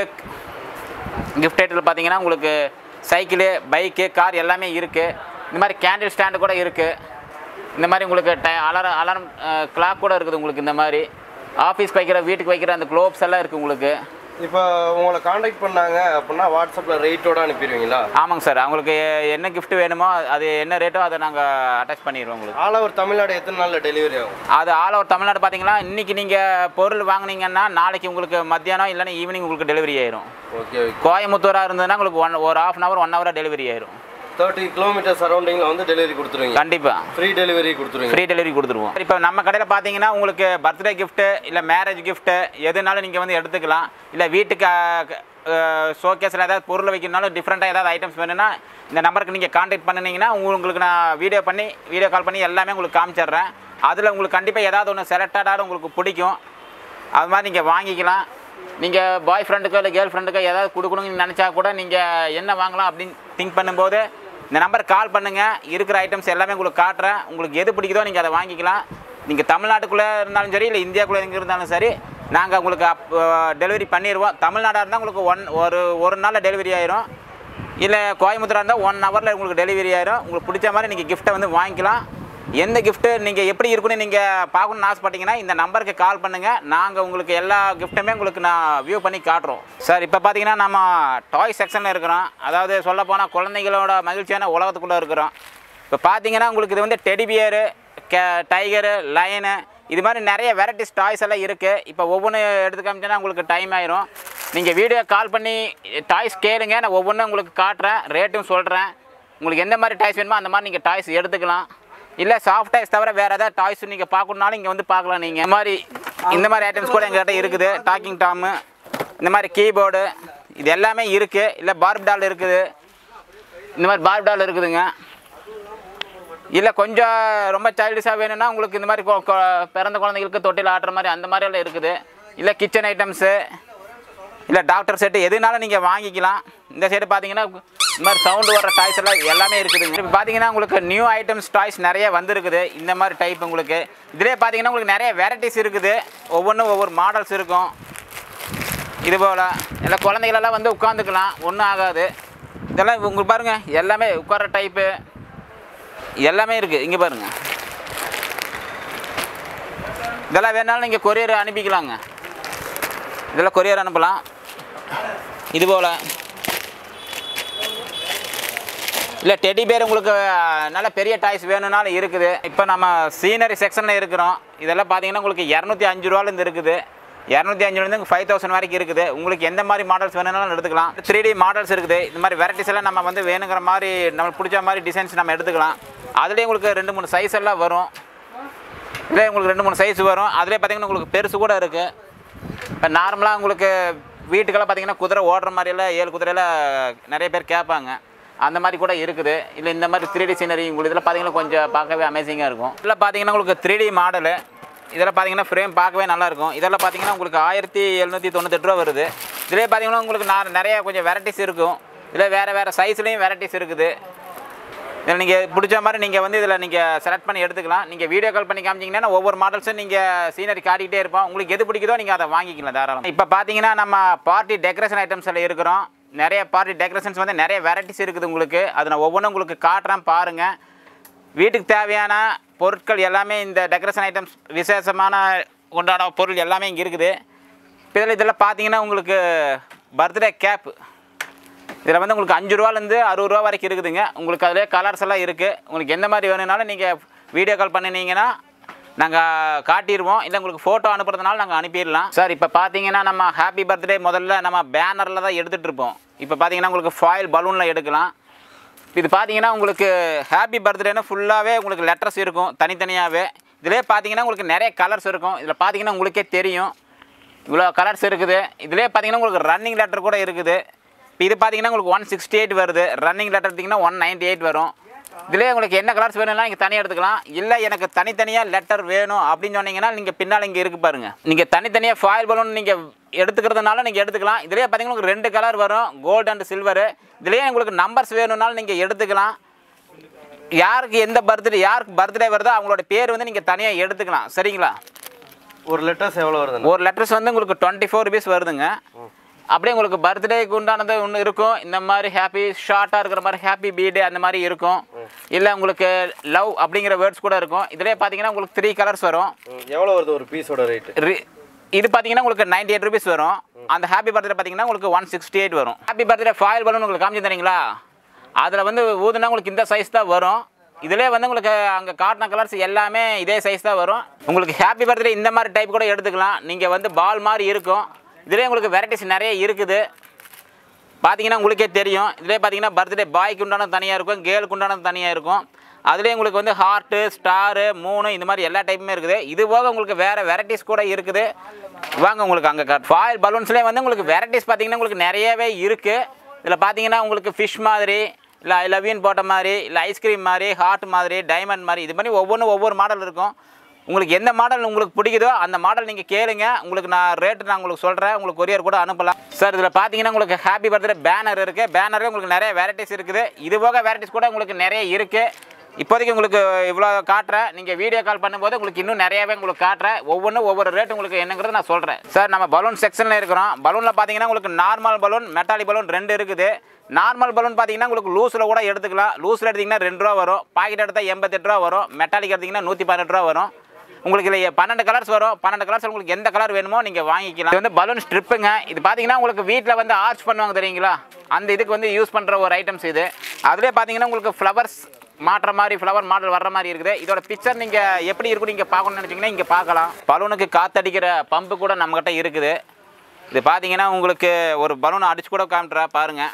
கிஃப்ட் ஐட்டத்தில் பார்த்தீங்கன்னா உங்களுக்கு சைக்கிளு பைக்கு கார் எல்லாமே இருக்குது இந்த மாதிரி கேண்டில் ஸ்டாண்டு கூட இருக்குது இந்த மாதிரி உங்களுக்கு டை அலாரம் அலாரம் கிளாக் கூட இருக்குது உங்களுக்கு இந்த மாதிரி ஆஃபீஸ் வைக்கிற வீட்டுக்கு வைக்கிற அந்த க்ளோப்ஸ் எல்லாம் இருக்குது உங்களுக்கு இப்போ உங்களை காண்டாக்ட் பண்ணாங்க அப்படின்னா வாட்ஸ்அப்பில் ரேட்டோட அனுப்பிடுவீங்களா ஆமாங்க சார் அவங்களுக்கு என்ன gift வேணுமோ அது என்ன ரேட்டோ அதை நாங்கள் அட்டாச் பண்ணிடுவோம் உங்களுக்கு ஆல் ஓவர் தமிழ்நாடு எத்தனை நாளில் டெலிவரி ஆகும் அது ஆல் ஓவர் தமிழ்நாடு பார்த்தீங்கன்னா இன்றைக்கி நீங்கள் பொருள் வாங்குனீங்கன்னா நாளைக்கு உங்களுக்கு மத்தியானம் இல்லைன்னா ஈவினிங் உங்களுக்கு டெலிவரி ஆயிரும் ஓகே ஓகே கோயம்புத்தூராக இருந்ததுன்னா உங்களுக்கு ஒன் ஒரு ஹாஃப் அன் ஹவர் ஒன் ஹவராக டெலிவரி ஆயிரும் தேர்ட்டி கிலோமீட்டர் சரௌண்டிங்கில் வந்து டெலிவரி கொடுத்துருவீங்க கண்டிப்பாக ஃப்ரீ டெலிவரி கொடுத்துருவீங்க ஃப்ரீ டெலிவரி கொடுத்துருவோம் இப்போ நம்ம கடையில் பார்த்தீங்கன்னா உங்களுக்கு பர்த்டே கிஃப்ட்டு இல்லை மேரேஜ் கிஃப்ட்டு எதுனாலும் நீங்கள் வந்து எடுத்துக்கலாம் இல்லை வீட்டுக்கு ஷோகேஸில் ஏதாவது பொருள் வைக்கணும்னாலும் டிஃப்ரெண்ட்டாக ஏதாவது ஐட்டம்ஸ் வேணும்னா இந்த நம்பருக்கு நீங்கள் காண்டாக்ட் பண்ணினீங்கன்னா உங்களுக்கு நான் வீடியோ பண்ணி வீடியோ கால் பண்ணி எல்லாமே உங்களுக்கு காமிச்சிடுறேன் அதில் உங்களுக்கு கண்டிப்பாக ஏதாவது ஒன்று செலக்டடாக உங்களுக்கு பிடிக்கும் அது மாதிரி நீங்கள் வாங்கிக்கலாம் நீங்கள் பாய் ஃப்ரெண்டுக்கோ இல்லை கேர்ள் ஃப்ரெண்டுக்கோ ஏதாவது கொடுக்கணும்னு நினச்சா கூட நீங்கள் என்ன வாங்கலாம் அப்படின்னு திங்க் பண்ணும்போது இந்த நம்பர் கால் பண்ணுங்கள் இருக்கிற ஐட்டம்ஸ் எல்லாமே உங்களுக்கு காட்டுறேன் உங்களுக்கு எது பிடிக்குதோ நீங்கள் அதை வாங்கிக்கலாம் நீங்கள் தமிழ்நாட்டுக்குள்ளே இருந்தாலும் சரி இல்லை இந்தியாக்குள்ளே எங்கே இருந்தாலும் சரி நாங்கள் உங்களுக்கு அப் டெலிவரி பண்ணிடுவோம் தமிழ்நாடாக இருந்தால் உங்களுக்கு ஒன் ஒரு ஒரு நாளில் டெலிவரி ஆயிரும் இல்லை கோயம்புத்தூராக இருந்தால் ஒன் ஹவரில் உங்களுக்கு டெலிவரி ஆயிரும் உங்களுக்கு பிடிச்ச மாதிரி நீங்கள் கிஃப்ட்டை வந்து வாங்கிக்கலாம் எந்த கிஃப்ட்டு நீங்கள் எப்படி இருக்குன்னு நீங்கள் பார்க்கணுன்னு ஆசைப்பட்டீங்கன்னா இந்த நம்பருக்கு கால் பண்ணுங்கள் நாங்கள் உங்களுக்கு எல்லா கிஃப்ட்டுமே உங்களுக்கு நான் வியூ பண்ணி காட்டுறோம் சார் இப்போ பார்த்தீங்கன்னா நம்ம டாய் செக்ஷனில் இருக்கிறோம் அதாவது சொல்ல போனால் குழந்தைகளோட மகிழ்ச்சியான உலகத்துக்குள்ளே இருக்கிறோம் இப்போ பார்த்தீங்கன்னா உங்களுக்கு இது வந்து டெடி பியரு கே டைகரு லயனு இது மாதிரி நிறைய வெரைட்டிஸ் டாய்ஸ் எல்லாம் இருக்குது இப்போ ஒவ்வொன்று எடுத்து காமிச்சேன்னா உங்களுக்கு டைம் ஆயிரும் நீங்கள் வீடியோ கால் பண்ணி டாய்ஸ் கேளுங்க நான் ஒவ்வொன்றும் உங்களுக்கு காட்டுறேன் ரேட்டும் சொல்கிறேன் உங்களுக்கு எந்த மாதிரி டாய்ஸ் வேணுமோ அந்த மாதிரி நீங்கள் டாய்ஸ் எடுத்துக்கலாம் இல்லை சாஃப்ட் டாய்ஸ் தவிர வேறு ஏதாவது டாய்ஸ் நீங்கள் பார்க்கணுனாலும் இங்கே வந்து பார்க்கலாம் நீங்கள் இந்த மாதிரி இந்த மாதிரி ஐட்டம்ஸ் கூட எங்கள்கிட்ட இருக்குது டாக்கிங் டாமு இந்த மாதிரி கீபோர்டு இது எல்லாமே இருக்குது இல்லை பார்ப் டால் இருக்குது இந்த மாதிரி பார்ப் டால் இருக்குதுங்க இல்லை கொஞ்சம் ரொம்ப சைல்டிஷாக வேணும்னா உங்களுக்கு இந்த மாதிரி கொ- கொ- பிறந்த குழந்தைகளுக்கு தொட்டில் ஆட்டுற மாதிரி அந்த மாதிரி எல்லாம் இருக்குது இல்லை கிச்சன் ஐட்டம்ஸு இல்லை டாக்டர் செட்டு எதுனாலும் நீங்கள் வாங்கிக்கலாம் இந்த சைடு பார்த்தீங்கன்னா இந்த மாதிரி சவுண்டு வர டாய்ஸ் எல்லாம் எல்லாமே இருக்குதுங்க இப்போ பார்த்தீங்கன்னா உங்களுக்கு நியூ ஐட்டம்ஸ் டாய்ஸ் நிறைய வந்திருக்குது இந்த மாதிரி டைப் உங்களுக்கு இதிலே பார்த்தீங்கன்னா உங்களுக்கு நிறைய வெரைட்டிஸ் இருக்குது ஒவ்வொன்றும் ஒவ்வொரு மாடல்ஸ் இருக்கும் இது போல் எல்லாம் குழந்தைகளெல்லாம் வந்து உட்காந்துக்கலாம் ஒன்றும் ஆகாது இதெல்லாம் உங்களுக்கு பாருங்கள் எல்லாமே உட்கார டைப்பு எல்லாமே இருக்குது இங்கே பாருங்கள் இதெல்லாம் வேணாலும் நீங்கள் கொரியர் அனுப்பிக்கலாங்க இதெல்லாம் கொரியர் அனுப்பலாம் இது போல் இல்லை டெடி பேர் உங்களுக்கு அஹ், நல்ல பெரிய டாய்ஸ் வேணும்னாலும் இருக்குது இப்போ நம்ம சீனரி செக்ஷனில் இருக்கிறோம் இதெல்லாம் பார்த்தீங்கன்னா உங்களுக்கு இரநூத்தி அஞ்சு ரூபாலேருந்து இருக்குது இரநூத்தி அஞ்சுலேருந்து ஃபைவ் தௌசண்ட் வரைக்கும் இருக்குது உங்களுக்கு எந்த மாதிரி மாடல்ஸ் வேணும்னாலும் எடுத்துக்கலாம் த்ரீ டி மாடல்ஸ் இருக்குது இந்த மாதிரி வெரைட்டிஸ் எல்லாம் நம்ம வந்து வேணுங்கிற மாதிரி நம்மளுக்கு பிடிச்ச மாதிரி டிசைன்ஸ் நம்ம எடுத்துக்கலாம் அதுலேயே உங்களுக்கு ரெண்டு மூணு சைஸ் எல்லாம் வரும் இல்லை உங்களுக்கு ரெண்டு மூணு சைஸ் வரும் அதிலே பார்த்தீங்கன்னா உங்களுக்கு பெருசு கூட இருக்குது இப்போ நார்மலாக உங்களுக்கு வீட்டுக்கெல்லாம் பார்த்தீங்கன்னா குதிரை ஓடுற மாதிரியெல்லாம் ஏழு குதிரையில நிறைய பேர் கேட்பாங்க அந்த மாதிரி கூட இருக்குது இல்லை இந்த மாதிரி த்ரீ டி சீனரி உங்களுக்கு இதில் பார்த்தீங்கன்னா கொஞ்சம் பார்க்கவே அமேசிங்காக இருக்கும் இதில் பார்த்தீங்கன்னா உங்களுக்கு த்ரீ டி மாடலு இதெல்லாம் பார்த்தீங்கன்னா ஃப்ரேம் பார்க்கவே நல்லா இருக்கும் இதெல்லாம் பார்த்தீங்கன்னா உங்களுக்கு ஆயிரத்தி எழுநூற்றி தொண்ணூத்தெட்டு ரூபா வருது இதிலே பார்த்தீங்கன்னா உங்களுக்கு நான் நிறைய கொஞ்சம் வெரைட்டிஸ் இருக்கும் இதில் வேறு வேறு சைஸ்லேயும் வெரைட்டிஸ் இருக்குது இதில் நீங்கள் பிடிச்ச மாதிரி நீங்கள் வந்து இதில் நீங்கள் செலக்ட் பண்ணி எடுத்துக்கலாம் நீங்கள் வீடியோ கால் பண்ணி காமிச்சிங்கன்னா ஒவ்வொரு மாடல்ஸும் நீங்கள் சீனரி காட்டிக்கிட்டே இருப்போம் உங்களுக்கு எது பிடிக்குதோ நீங்கள் அதை வாங்கிக்கலாம் தாராளம் இப்போ பார்த்தீங்கன்னா நம்ம பார்ட்டி டெக்கரேஷன் ஐட்டம்ஸில் இருக்கிறோம் நிறைய பார்ட்டி டெக்கரேஷன்ஸ் வந்து நிறைய வெரைட்டிஸ் இருக்குது உங்களுக்கு அதை நான் ஒவ்வொன்றும் உங்களுக்கு காட்டுறேன் பாருங்கள் வீட்டுக்கு தேவையான பொருட்கள் எல்லாமே இந்த டெக்கரேஷன் ஐட்டம்ஸ் விசேஷமான உண்டான பொருள் எல்லாமே இங்கே இருக்குது இதில் இதெல்லாம் பார்த்தீங்கன்னா உங்களுக்கு பர்த்டே கேப் இதில் வந்து உங்களுக்கு அஞ்சு ரூபாலேருந்து அறுபது ரூபா வரைக்கும் இருக்குதுங்க உங்களுக்கு அதிலே கலர்ஸ் எல்லாம் இருக்குது உங்களுக்கு எந்த மாதிரி வேணும்னாலும் நீங்கள் வீடியோ கால் பண்ணினீங்கன்னா நாங்கள் காட்டிடுவோம் இல்லை உங்களுக்கு ஃபோட்டோ அனுப்புறதுனால நாங்கள் அனுப்பிடலாம் சார் இப்போ பார்த்தீங்கன்னா நம்ம ஹாப்பி பர்த்டே முதல்ல நம்ம பேனரில் தான் எடுத்துகிட்டு இருப்போம் இப்போ பார்த்தீங்கன்னா உங்களுக்கு ஃபாயில் பலூனில் எடுக்கலாம் இது பார்த்தீங்கன்னா உங்களுக்கு ஹாப்பி பர்த்டேன்னு ஃபுல்லாகவே உங்களுக்கு லெட்டர்ஸ் இருக்கும் தனித்தனியாகவே இதிலே பார்த்தீங்கன்னா உங்களுக்கு நிறைய கலர்ஸ் இருக்கும் இதில் பார்த்தீங்கன்னா உங்களுக்கே தெரியும் இவ்வளோ கலர்ஸ் இருக்குது இதிலே பார்த்தீங்கன்னா உங்களுக்கு ரன்னிங் லெட்டர் கூட இருக்குது இப்போ இது பார்த்தீங்கன்னா உங்களுக்கு ஒன் சிக்ஸ்டி எயிட் வருது ரன்னிங் லெட்டர் எடுத்திங்கன்னா ஒன் நைன்ட்டி எயிட் வரும் இதிலே உங்களுக்கு என்ன கலர்ஸ் வேணும்னா நீங்கள் தனியாக எடுத்துக்கலாம் இல்லை எனக்கு தனித்தனியாக லெட்டர் வேணும் அப்படின்னு சொன்னீங்கன்னா நீங்கள் பின்னால் இங்கே இருக்கு பாருங்க நீங்கள் தனித்தனியாக ஃபாயில் பலூன் நீங்கள் எடுத்துக்கிறதுனால நீங்கள் எடுத்துக்கலாம் இதிலே பார்த்தீங்கன்னா உங்களுக்கு ரெண்டு கலர் வரும் கோல்டு அண்ட் சில்வரு இதிலே உங்களுக்கு நம்பர்ஸ் வேணும்னாலும் நீங்கள் எடுத்துக்கலாம் யாருக்கு எந்த பர்த்டே யாருக்கு பர்த்டே வருதோ அவங்களோட பேர் வந்து நீங்கள் தனியாக எடுத்துக்கலாம் சரிங்களா ஒரு லெட்டர்ஸ் எவ்வளோ வருதுண்ணா ஒரு லெட்டர்ஸ் வந்து உங்களுக்கு டுவெண்ட்டி ஃபோர் ருபீஸ் வருதுங்க அப்படியே உங்களுக்கு பர்த்டேக்கு உண்டானது ஒன்று இருக்கும் இந்த மாதிரி ஹாப்பி ஷார்ட்டாக இருக்கிற மாதிரி ஹாப்பி பீடே அந்த மாதிரி இருக்கும் இல்லை உங்களுக்கு லவ் அப்படிங்கிற வேர்ட்ஸ் கூட இருக்கும் இதிலே பார்த்தீங்கன்னா உங்களுக்கு த்ரீ கலர்ஸ் வரும் எவ்வளோ வருது ஒரு பீஸோட ரேட்டு ரி- இது பார்த்தீங்கன்னா உங்களுக்கு நைன்டி எயிட் ருபீஸ் வரும் அந்த ஹாப்பி பர்த்டே பார்த்தீங்கன்னா உங்களுக்கு ஒன் சிக்ஸ்டி எயிட் வரும் ஹாப்பி பர்த்டே ஃபாயில் பலூன் உங்களுக்கு காமிச்சு தரீங்களா அதில் வந்து ஊதுனா உங்களுக்கு இந்த சைஸ் தான் வரும் இதிலே வந்து உங்களுக்கு அங்கே காட்டின கலர்ஸ் எல்லாமே இதே சைஸ் தான் வரும் உங்களுக்கு ஹாப்பி பர்த்டே இந்த மாதிரி டைப் கூட எடுத்துக்கலாம் நீங்கள் வந்து பால் மாதிரி இருக்கும் இதிலே உங்களுக்கு வெரைட்டிஸ் நிறைய இருக்குது பார்த்தீங்கன்னா உங்களுக்கே தெரியும் இதிலே பார்த்தீங்கன்னா பர்த்டே பாய்க்கு உண்டானது தனியாக இருக்கும் கேர்ளுக்கு உண்டானது தனியாக இருக்கும் அதுலேயே உங்களுக்கு வந்து ஹார்ட்டு ஸ்டாரு மூணு இந்த மாதிரி எல்லா டைப்புமே இருக்குது இது போக உங்களுக்கு வேறு வெரைட்டிஸ் கூட இருக்குது வாங்க உங்களுக்கு அங்கே ஃபாயில் பலூன்ஸ்லேயே வந்து உங்களுக்கு வெரைட்டிஸ் பார்த்தீங்கன்னா உங்களுக்கு நிறையவே இருக்குது இதில் பார்த்தீங்கன்னா உங்களுக்கு ஃபிஷ் மாதிரி இல்லை ஐ லவ் போட்ட மாதிரி இல்லை ஐஸ்கிரீம் மாதிரி ஹார்ட் மாதிரி டைமண்ட் மாதிரி இது மாதிரி ஒவ்வொன்றும் ஒவ்வொரு மாடல் இருக்கும் உங்களுக்கு எந்த மாடல் உங்களுக்கு பிடிக்குதோ அந்த மாடல் நீங்கள் கேளுங்க உங்களுக்கு நான் ரேட்டு நான் உங்களுக்கு சொல்கிறேன் உங்களுக்கு கொரியர் கூட அனுப்பலாம் சார் இதில் பார்த்தீங்கன்னா உங்களுக்கு ஹாப்பி பர்த்டே பேனர் இருக்குது பேனரில் உங்களுக்கு நிறைய வெரைட்டிஸ் இருக்குது இது போக வெரைட்டிஸ் கூட உங்களுக்கு நிறைய இருக்குது இப்போதைக்கு உங்களுக்கு இவ்வளோ காட்டுறேன் நீங்கள் வீடியோ கால் பண்ணும்போது உங்களுக்கு இன்னும் நிறையவே உங்களுக்கு காட்டுறேன் ஒவ்வொன்றும் ஒவ்வொரு ரேட் உங்களுக்கு என்னங்கிறது நான் சொல்கிறேன் சார் நம்ம பலூன் செக்ஷனில் இருக்கிறோம் பலூனில் பார்த்தீங்கன்னா உங்களுக்கு நார்மல் பலூன் மெட்டாலிக் பலூன் ரெண்டு இருக்குது நார்மல் பலூன் பார்த்தீங்கன்னா உங்களுக்கு லூஸில் கூட எடுத்துக்கலாம் லூஸில் எடுத்திங்கன்னா ரெண்டு ரூபா வரும் பாக்கெட் எடுத்தால் எண்பத்தெட்டு ரூபா வரும் மெட்டாலிக் எடுத்திங்கன்னா நூற்றி பதினெட்டு ரூபா வரும் உங்களுக்கு இதில் பன்னெண்டு கலர்ஸ் வரும் பன்னெண்டு கலர்ஸ் உங்களுக்கு எந்த கலர் வேணுமோ நீங்கள் வாங்கிக்கலாம் இது வந்து பலூன் ஸ்ட்ரிப்புங்க இது பார்த்தீங்கன்னா உங்களுக்கு வீட்டில் வந்து ஆர்ச் பண்ணுவாங்க தெரியுங்களா அந்த இதுக்கு வந்து யூஸ் பண்ணுற ஒரு ஐட்டம்ஸ் இது அதிலே பார்த்தீங்கன்னா உங்களுக்கு ஃப்ளவர்ஸ் மாட்டுற மாதிரி ஃப்ளவர் மாடல் வர்ற மாதிரி இருக்குது இதோட பிக்சர் நீங்கள் எப்படி இருக்கும் நீங்கள் பார்க்கணும்னு நினச்சிங்கன்னா இங்கே பார்க்கலாம் பலூனுக்கு காத்தடிக்கிற பம்பு கூட நம்மக்கிட்ட இருக்குது இது பார்த்தீங்கன்னா உங்களுக்கு ஒரு பலூனை அடிச்சு கூட காமிட்டுறா பாருங்கள்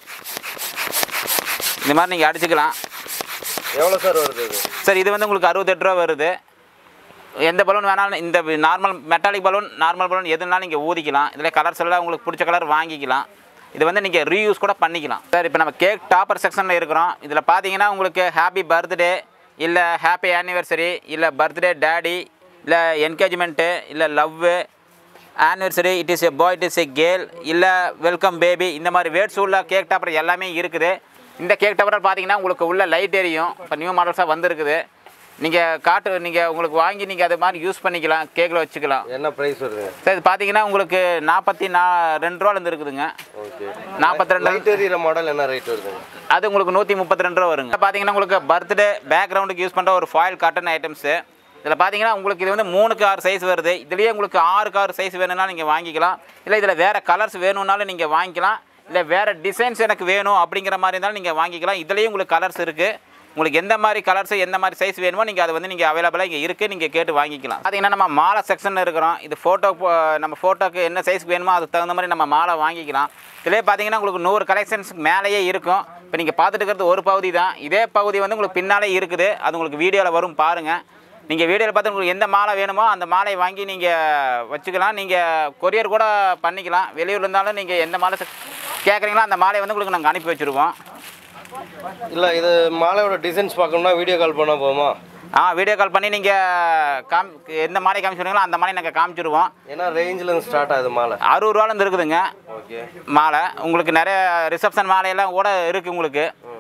இந்த மாதிரி நீங்கள் அடிச்சுக்கலாம் எவ்வளோ சார் வருது இது சார் இது வந்து உங்களுக்கு அறுபத்தெட்டு ரூபா வருது எந்த பலூன் வேணாலும் இந்த normal metallic balloon normal balloon எதுனாலும் நீங்கள் ஊதிக்கலாம் இதில் கலர்ஸ் எல்லாம் உங்களுக்கு பிடிச்ச கலர் வாங்கிக்கலாம் இது வந்து நீங்கள் ரீயூஸ் கூட பண்ணிக்கலாம் சார் இப்போ நம்ம கேக் டாப்பர் செக்ஷனில் இருக்கிறோம் இதில் பார்த்தீங்கன்னா உங்களுக்கு ஹாப்பி பர்த்டே இல்லை ஹாப்பி ஆனிவர்சரி இல்லை பர்த்டே டேடி இல்லை என்கேஜ்மெண்ட்டு இல்லை love anniversary it is a boy it is a girl இல்லை வெல்கம் பேபி இந்த மாதிரி வேர்ட்ஸ் உள்ள கேக் டாப்பர் எல்லாமே இருக்குது இந்த கேக் டாப்பர் பார்த்தீங்கன்னா உங்களுக்கு உள்ள லைட் எரியும் இப்போ நியூ மாடல்ஸாக வந்திருக்குது நீங்கள் காட்டு நீங்கள் உங்களுக்கு வாங்கி நீங்கள் அது மாதிரி யூஸ் பண்ணிக்கலாம் கேக்கில் வச்சுக்கலாம் என்ன ப்ரைஸ் வருதுங்க சார் இது பார்த்தீங்கன்னா உங்களுக்கு நாற்பத்தி நா ரெண்டு ரூபாலேருந்து இருக்குதுங்க ஓகே நாற்பத்தி ரெண்டு லைட் எரியிற மாடல் என்ன ரேட் வருதுங்க அது உங்களுக்கு நூற்றி முப்பத்தி ரெண்டு ரூபா வருங்க பார்த்தீங்கன்னா உங்களுக்கு பர்த்டே பேக்ரவுண்டுக்கு யூஸ் பண்ணுற ஒரு ஃபாயில் காட்டன் ஐட்டம்ஸு இதில் பார்த்தீங்கன்னா உங்களுக்கு இது வந்து மூணுக்கு ஆறு சைஸ் வருது இதுலேயே உங்களுக்கு ஆறுக்கு ஆறு சைஸ் வேணும்னா நீங்கள் வாங்கிக்கலாம் இல்லை இதில் வேறு கலர்ஸ் வேணும்னாலும் நீங்கள் வாங்கிக்கலாம் இல்லை வேறு டிசைன்ஸ் எனக்கு வேணும் அப்படிங்கிற மாதிரி இருந்தாலும் நீங்கள் வாங்கிக்கலாம் இதுலேயும் உங்களுக்கு கலர்ஸ் இருக்குது உங்களுக்கு எந்த மாதிரி கலர்ஸ் எந்த மாதிரி சைஸ் வேணுமோ நீங்கள் அது வந்து நீங்கள் அவைலபிளாக இங்கே இருக்குது நீங்கள் கேட்டு வாங்கிக்கலாம் பார்த்தீங்கன்னா நம்ம மாலை செக்ஷனில் இருக்கிறோம் இது ஃபோட்டோ நம்ம ஃபோட்டோக்கு என்ன சைஸ் வேணுமோ அதுக்கு தகுந்த மாதிரி நம்ம மாலை வாங்கிக்கலாம் இதிலே பார்த்தீங்கன்னா உங்களுக்கு நூறு கலெக்ஷன்ஸ்க்கு மேலேயே இருக்கும் இப்போ நீங்கள் பார்த்துட்டு இருக்கிறது ஒரு பகுதி தான் இதே பகுதி வந்து உங்களுக்கு பின்னாலே இருக்குது அது உங்களுக்கு வீடியோவில் வரும் பாருங்கள் நீங்கள் வீடியோவில் பார்த்து உங்களுக்கு எந்த மாலை வேணுமோ அந்த மாலையை வாங்கி நீங்கள் வச்சுக்கலாம் நீங்கள் கொரியர் கூட பண்ணிக்கலாம் வெளியூர்ல இருந்தாலும் நீங்கள் எந்த மாலை கேட்குறீங்களோ அந்த மாலையை வந்து உங்களுக்கு நாங்கள் அனுப்பி வச்சுருவோம் இல்லை இது மாலையோட டிசைன்ஸ் பார்க்கணும்னா வீடியோ கால் பண்ணால் போகுமா ஆ வீடியோ கால் பண்ணி நீங்கள் காம் எந்த மாலை காமிச்சுருங்களோ அந்த மாலை நாங்கள் காமிச்சிருவோம் ஏன்னா ரேஞ்சிலேருந்து ஸ்டார்ட் ஆகுது மாலை அறுபது ரூபாலேருந்து இருக்குதுங்க ஓகே மாலை உங்களுக்கு நிறைய ரிசப்ஷன் மாலையெல்லாம் கூட இருக்குது உங்களுக்கு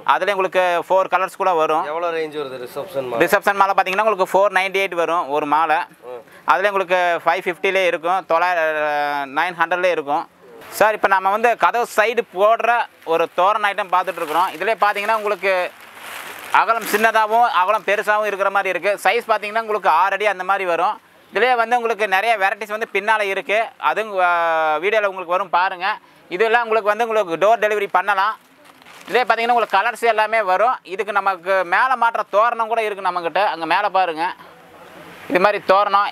அதில் உங்களுக்கு ஃபோர் கலர்ஸ் கூட வரும் எவ்வளோ ரேஞ்ச் வருது ரிசப்ஷன் ரிசப்ஷன் மாலை பார்த்தீங்கன்னா உங்களுக்கு ஃபோர் நைன்டி எயிட் வரும் ஒரு மாலை அதில் உங்களுக்கு ஃபைவ் ஃபிஃப்டிலே இருக்கும் தொள்ளாயிரம் நைன் ஹண்ட்ரட்லேயே இருக்கும் சார் இப்போ நம்ம வந்து கதவு சைடு போடுற ஒரு தோரண ஐட்டம் பார்த்துட்டு இருக்கிறோம் இதிலே பார்த்தீங்கன்னா உங்களுக்கு அகலம் சின்னதாகவும் அகலம் பெருசாகவும் இருக்கிற மாதிரி இருக்குது சைஸ் பார்த்தீங்கன்னா உங்களுக்கு ஆறு அடி அந்த மாதிரி வரும் இதிலே வந்து உங்களுக்கு நிறைய வெரைட்டிஸ் வந்து பின்னால் இருக்குது அதுவும் வீடியோவில் உங்களுக்கு வரும் பாருங்கள் இதெல்லாம் உங்களுக்கு வந்து உங்களுக்கு டோர் டெலிவரி பண்ணலாம் இதே பார்த்தீங்கன்னா உங்களுக்கு கலர்ஸ் எல்லாமே வரும் இதுக்கு நமக்கு மேலே மாட்டுற தோரணம் கூட இருக்குது நம்மக்கிட்ட அங்கே மேலே பாருங்கள் இது மாதிரி தோரணம்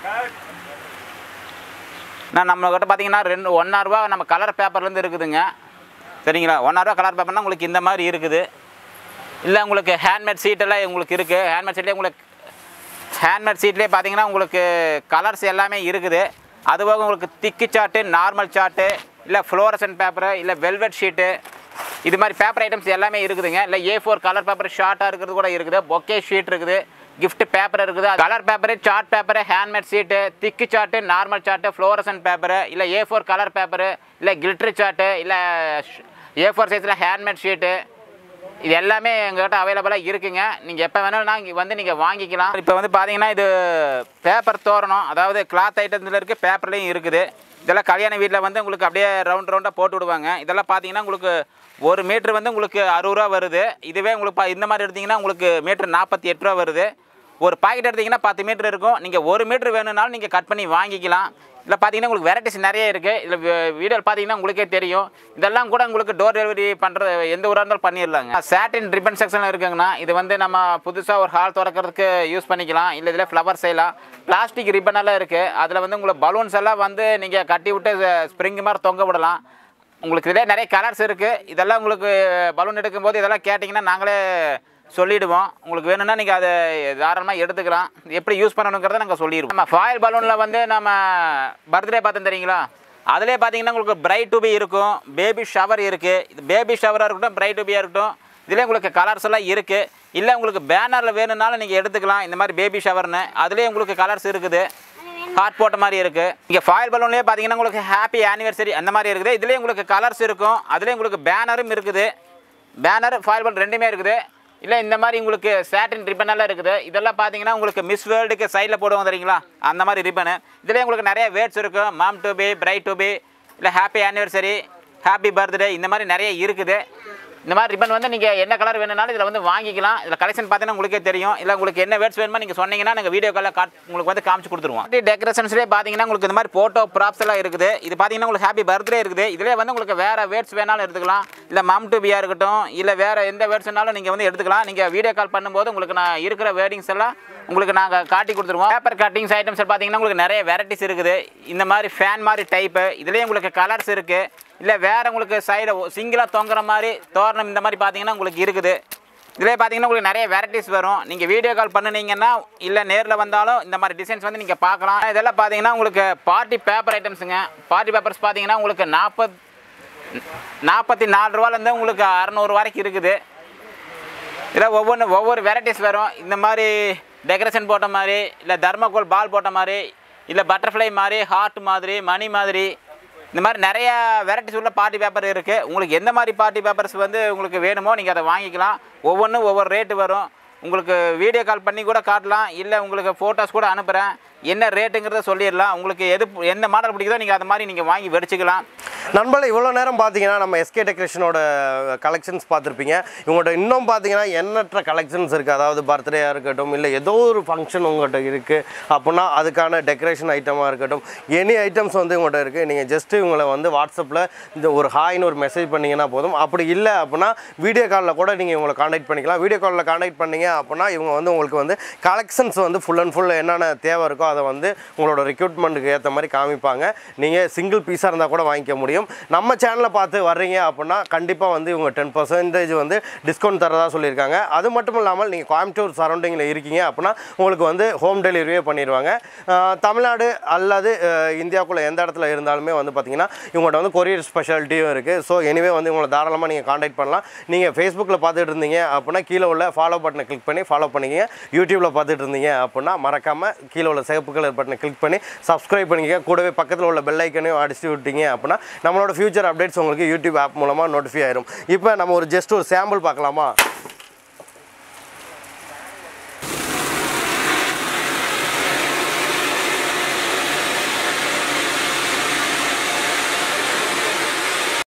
நான் நம்மக்கிட்ட பார்த்தீங்கன்னா ரெண்டு ஒன்றாயிரரூபா நம்ம கலர் பேப்பர்லேருந்து இருக்குதுங்க சரிங்களா ஒன்றாயிரரூபா கலர் பேப்பர்னால் உங்களுக்கு இந்த மாதிரி இருக்குது இல்லை உங்களுக்கு ஹேண்ட்மேட் சீட்டெல்லாம் உங்களுக்கு இருக்குது ஹேண்ட்மேட் சீட்லேயே உங்களுக்கு ஹேண்ட்மேட் சீட்லேயே பார்த்தீங்கன்னா உங்களுக்கு கலர்ஸ் எல்லாமே இருக்குது அதுபோக உங்களுக்கு திக்கு சார்ட்டு நார்மல் சார்ட்டு இல்லை ஃப்ளோரசன் பேப்பரு இல்லை வெல்வெட் ஷீட்டு இது மாதிரி பேப்பர் ஐட்டம்ஸ் எல்லாமே இருக்குதுங்க இல்லை ஏ ஃபோர் கலர் பேப்பர் ஷார்ட்டாக இருக்கிறது கூட இருக்குது பொக்கே ஷீட் இருக்குது gift பேப்பர் இருக்குது colour paper chart paper handmade sheet thick chart normal chart fluorescent paper இல்லை ஏ ஃபோர் கலர் பேப்பரு இல்லை கில்ட்ரு சார்ட்டு இல்லை ஏ ஃபோர் சைஸில் ஹேண்ட்மேட் ஷீட்டு இது எல்லாமே எங்கள்கிட்ட அவைலபிளாக இருக்குங்க நீங்கள் எப்போ வேணாலும் நான் வந்து நீங்கள் வாங்கிக்கலாம் இப்போ வந்து பார்த்தீங்கன்னா இது பேப்பர் தோரணம் அதாவது கிளாத் ஐட்டத்தில் இருக்குது பேப்பர்லேயும் இருக்குது இதெல்லாம் கல்யாண வீட்டில் வந்து உங்களுக்கு அப்படியே ரவுண்ட் ரவுண்டாக போட்டு விடுவாங்க இதெல்லாம் பார்த்தீங்கன்னா உங்களுக்கு ஒரு மீட்ரு வந்து உங்களுக்கு அறுபது ரூபா வருது இதுவே உங்களுக்கு பா- இந்த மாதிரி எடுத்தீங்கன்னா உங்களுக்கு மீட்ரு நாற்பத்தி எட்டு ரூபா வருது ஒரு பாக்கெட் எடுத்தீங்கன்னா பத்து மீட்டர் இருக்கும் நீங்கள் ஒரு மீட்ரு வேணும்னாலும் நீங்கள் கட் பண்ணி வாங்கிக்கலாம் இதில் பார்த்தீங்கன்னா உங்களுக்கு வெரைட்டிஸ் நிறைய இருக்குது இதில் வீடியோ பார்த்தீங்கன்னா உங்களுக்கே தெரியும் இதெல்லாம் கூட உங்களுக்கு டோர் டெலிவரி பண்ணுறது எந்த ஊராக இருந்தாலும் பண்ணிடலாங்க சாட்டின் ரிப்பன் செக்ஷன் இருக்குங்கண்ணா இது வந்து நம்ம புதுசாக ஒரு ஹால் திறக்கிறதுக்கு யூஸ் பண்ணிக்கலாம் இல்லை இதில் ஃப்ளவர் செய்யலாம் பிளாஸ்டிக் ரிப்பன் எல்லாம் இருக்குது அதில் வந்து உங்களுக்கு பலூன்ஸ் எல்லாம் வந்து நீங்கள் கட்டி விட்டு ஸ்ப்ரிங் மாதிரி தொங்க விடலாம் உங்களுக்கு இதிலே நிறைய கலர்ஸ் இருக்குது இதெல்லாம் உங்களுக்கு பலூன் எடுக்கும்போது இதெல்லாம் கேட்டிங்கன்னா நாங்களே சொல்லிடுவோம் உங்களுக்கு வேணும்னா நீங்கள் அதை தாராளமாக எடுத்துக்கலாம் எப்படி யூஸ் பண்ணணுங்கிறத நாங்கள் சொல்லிடுவோம் நம்ம ஃபாயில் பலூனில் வந்து நம்ம பர்த்டே பார்த்தோம் தெரியுங்களா அதிலே பார்த்தீங்கன்னா உங்களுக்கு பிரைட் டுபி இருக்கும் பேபி ஷவர் இருக்குது இது பேபி ஷவராக இருக்கட்டும் பிரைட் டுபியாக இருக்கட்டும் இதிலே உங்களுக்கு கலர்ஸ் எல்லாம் இருக்குது இல்லை உங்களுக்கு பேனரில் வேணும்னாலும் நீங்கள் எடுத்துக்கலாம் இந்த மாதிரி பேபி ஷவர்னு அதுலேயே உங்களுக்கு கலர்ஸ் இருக்குது ஹார்ட் போட்ட மாதிரி இருக்குது இங்கே ஃபாயில் பலூன்லேயே பார்த்தீங்கன்னா உங்களுக்கு ஹாப்பி ஆனிவர்சரி அந்த மாதிரி இருக்குது இதுலேயே உங்களுக்கு கலர்ஸ் இருக்கும் அதுலேயே உங்களுக்கு பேனரும் இருக்குது பேனர் ஃபாயில் பலூன் ரெண்டுமே இருக்குது இல்லை இந்த மாதிரி உங்களுக்கு சாட்டின் ரிப்பன் எல்லாம் இருக்குது இதெல்லாம் பார்த்தீங்கன்னா உங்களுக்கு மிஸ் வேர்ல்டுக்கு சைடில் போடுவோம் தெரியுங்களா அந்த மாதிரி ரிப்பனு இதுலேயே உங்களுக்கு நிறைய வேர்ட்ஸ் இருக்கும் mom to be bride to be இல்லை ஹாப்பி ஆனிவர்சரி ஹாப்பி பர்த்டே இந்த மாதிரி நிறைய இருக்குது இந்த மாதிரி ரிப்பன் வந்து நீங்கள் என்ன கலர் வேணும்னாலும் இதில் வந்து வாங்கிக்கலாம் இதில் கலெக்ஷன் பார்த்தீங்கன்னா உங்களுக்கே தெரியும் இல்லை உங்களுக்கு என்ன வேர்ட்ஸ் வேணுமோ நீங்கள் சொன்னீங்கன்னா நாங்கள் வீடியோ காலில் காட் உங்களுக்கு வந்து காமிச்சு கொடுத்துருவோம் டெக்கரேஷன்ஸ்லேயே பார்த்தீங்கன்னா உங்களுக்கு இந்த மாதிரி ஃபோட்டோ ப்ராப்ஸ் எல்லாம் இருக்குது இது பார்த்தீங்கன்னா உங்களுக்கு ஹாப்பி பர்த்டே இருக்குது இதிலே வந்து உங்களுக்கு வேறு வேர்ட்ஸ் வேணாலும் எடுத்துக்கலாம் இல்லை மம் டு பியாக இருக்கட்டும் இல்லை வேறு எந்த வேர்ட்ஸ் வேணாலும் நீங்கள் வந்து எடுத்துக்கலாம் நீங்கள் வீடியோ கால் பண்ணும்போது உங்களுக்கு நான் இருக்கிற வேர்டிங்ஸ் எல்லாம் உங்களுக்கு நாங்கள் காட்டி கொடுத்துருவோம் பேப்பர் கட்டிங்ஸ் ஐட்டம்ஸ் பார்த்தீங்கன்னா உங்களுக்கு நிறைய வெரைட்டிஸ் இருக்குது இந்த மாதிரி ஃபேன் மாதிரி டைப்பு இதுலேயே உங்களுக்கு கலர்ஸ் இருக்குது இல்லை வேறு உங்களுக்கு சைடு சிங்கிளாக தொங்குற மாதிரி தோரணம் இந்த மாதிரி பார்த்தீங்கன்னா உங்களுக்கு இருக்குது இதிலே பார்த்தீங்கன்னா உங்களுக்கு நிறைய வெரைட்டிஸ் வரும் நீங்கள் வீடியோ கால் பண்ணுனீங்கன்னா இல்லை நேரில் வந்தாலும் இந்த மாதிரி டிசைன்ஸ் வந்து நீங்கள் பார்க்கலாம் இதெல்லாம் பார்த்தீங்கன்னா உங்களுக்கு பார்ட்டி பேப்பர் ஐட்டம்ஸுங்க பார்ட்டி பேப்பர்ஸ் பார்த்தீங்கன்னா உங்களுக்கு நாற்பத் நாற்பத்தி நாலு ரூபாலேருந்து உங்களுக்கு அறநூறு வரைக்கும் இருக்குது இதில் ஒவ்வொன்று ஒவ்வொரு வெரைட்டிஸ் வரும் இந்த மாதிரி டெக்கரேஷன் போட்ட மாதிரி இல்லை தர்மகோல் பால் போட்ட மாதிரி இல்லை பட்டர்ஃப்ளை மாதிரி ஹார்ட் மாதிரி மணி மாதிரி இந்த மாதிரி நிறைய வெரைட்டிஸ் உள்ள பார்ட்டி பேப்பர் இருக்குது உங்களுக்கு எந்த மாதிரி பார்ட்டி பேப்பர்ஸ் வந்து உங்களுக்கு வேணுமோ நீங்கள் அதை வாங்கிக்கலாம் ஒவ்வொன்றும் ஒவ்வொரு ரேட்டு வரும் உங்களுக்கு வீடியோ கால் பண்ணி கூட காட்டலாம் இல்லை உங்களுக்கு ஃபோட்டோஸ் கூட அனுப்புகிறேன் என்ன ரேட்டுங்கிறத சொல்லிடலாம் உங்களுக்கு எது எந்த மாடல் பிடிக்குதோ நீங்கள் அது மாதிரி நீங்கள் வாங்கி வெடிச்சுக்கலாம் நண்பர்களே இவ்வளோ நேரம் பார்த்தீங்கன்னா நம்ம எஸ்கே டெக்கரேஷனோட கலெக்ஷன்ஸ் பார்த்துருப்பீங்க இவங்கள்ட்ட இன்னும் பார்த்தீங்கன்னா எண்ணற்ற கலெக்ஷன்ஸ் இருக்குது அதாவது பர்த்டேயாக இருக்கட்டும் இல்லை ஏதோ ஒரு ஃபங்க்ஷன் உங்கள்கிட்ட இருக்குது அப்படின்னா அதுக்கான டெக்கரேஷன் ஐட்டமாக இருக்கட்டும் எனி ஐட்டம்ஸ் வந்து உங்கள்கிட்ட இருக்குது நீங்கள் ஜஸ்ட்டு இவங்களை வந்து வாட்ஸ்அப்பில் இந்த ஒரு ஹாய்னு ஒரு மெசேஜ் பண்ணிங்கன்னா போதும் அப்படி இல்லை அப்படின்னா வீடியோ காலில் கூட நீங்கள் இவங்களை காண்டாக்ட் பண்ணிக்கலாம் வீடியோ காலில் காண்டாக்ட் பண்ணீங்க அப்படின்னா இவங்க வந்து உங்களுக்கு வந்து கலெக்ஷன்ஸ் வந்து ஃபுல் அண்ட் ஃபுல் என்னென்ன தேவை இருக்கோ அதை வந்து உங்களோட ரெக்ரூட்மெண்ட்டுக்கு ஏற்ற மாதிரி காமிப்பாங்க நீங்கள் சிங்கிள் பீஸாக இருந்தால் கூட வாங்கிக்க முடியும் நம்ம சேனலை பார்த்து வர்றீங்க அப்படின்னா கண்டிப்பாக வந்து இவங்க டென் பர்சன்டேஜ் வந்து டிஸ்கவுண்ட் தரதா சொல்லியிருக்காங்க அது மட்டும் இல்லாமல் நீங்கள் கோயம்புத்தூர் சரௌண்டிங்கில் இருக்கீங்க அப்படின்னா உங்களுக்கு வந்து ஹோம் டெலிவரியே பண்ணிடுவாங்க ஆஹ் தமிழ்நாடு அல்லது ஆஹ் இந்தியாவுக்குள்ளே எந்த இடத்துல இருந்தாலுமே வந்து பார்த்தீங்கன்னா இவங்கள்ட்ட வந்து கொரியர் ஸ்பெஷாலிட்டியும் இருக்குது ஸோ எனிவே வந்து உங்களை தாராளமாக நீங்கள் காண்டாக்ட் பண்ணலாம் நீங்கள் ஃபேஸ்புக்கில் பார்த்துட்டு இருந்தீங்க அப்படின்னா கீழே உள்ள ஃபாலோ பட்டனை கிளிக் பண்ணி ஃபாலோ பண்ணிக்கங்க யூடியூப்பில் பார்த்துட்டு இருந்தீங்க அப்படின்னா மறக்காமல் கீழே உள்ள சிகப்பு கலர் பட்டனை கிளிக் பண்ணி சப்ஸ்கிரைப் பண்ணிக்கங்க கூடவே பக்கத்தில் உள்ள பெல் ஐக்கனையும் அடிச்சு விட்டீங்க அப்படின்னா நம்மளோட ஃபியூச்சர் அப்டேட்ஸ் உங்களுக்கு யூடியூப் ஆப் மூலமாக நோட்டிஃபை ஆயிரும் இப்போ நம்ம ஒரு ஜஸ்ட் ஒரு சாம்பிள் பார்க்கலாமா